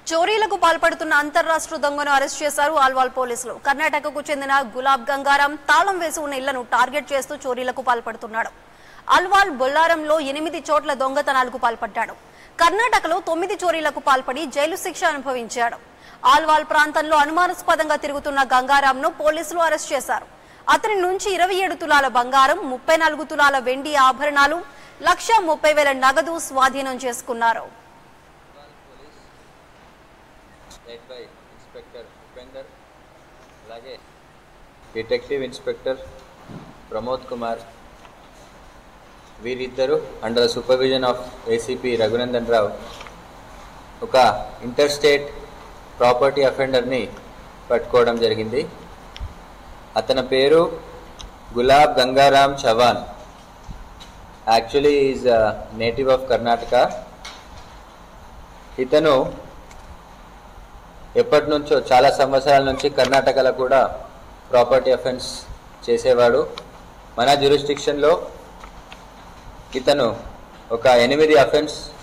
చోరీలకు పాల్పడుతున్న అంతర్రాష్ట్ర దొంగను అరెస్ట్ చేశారు ఆల్వాల్ పోలీసులు కర్ణాటకకు చెందిన గులాబ్ గంగారాం తాళం వేసి ఉన్న ఇళ్లను టార్గెట్ చేస్తూ చోరీలకు పాల్పడుతున్నాడు అల్వాల్ బొల్లారంలో ఎనిమిది చోట్ల దొంగతనాలకు పాల్పడ్డాడు కర్ణాటకలో తొమ్మిది చోరీలకు పాల్పడి జైలు శిక్ష అనుభవించాడు ఆల్వాల్ ప్రాంతంలో అనుమానాస్పదంగా తిరుగుతున్న గంగారాంను పోలీసులు అరెస్ట్ చేశారు అతని నుంచి ఇరవై ఏడు తులాల బంగారం ముప్పై నాలుగు తులాల వెండి ఆభరణాలు లక్ష ముప్పై వేల నగదు స్వాధీనం చేసుకున్నారు లెడ్ బై ఇన్స్పెక్టర్ ఉపేందర్ అలాగే డిటెక్టివ్ ఇన్స్పెక్టర్ ప్రమోద్ కుమార్ వీరిద్దరూ under supervision of ACP Raghunandan Rao ఒక ఇంటర్ స్టేట్ ప్రాపర్టీ అఫెండర్ని పట్టుకోవడం జరిగింది అతని పేరు Gulab Gangaram Chavan actually is native of Karnataka ఇతను ఎప్పటి నుంచో చాలా సంవత్సరాల నుంచి కర్ణాటకలో కూడా ప్రాపర్టీ అఫెన్స్ చేసేవాడు మన జ్యూరిస్టిక్షన్లో ఇతను ఒక ఎనిమిది అఫెన్స్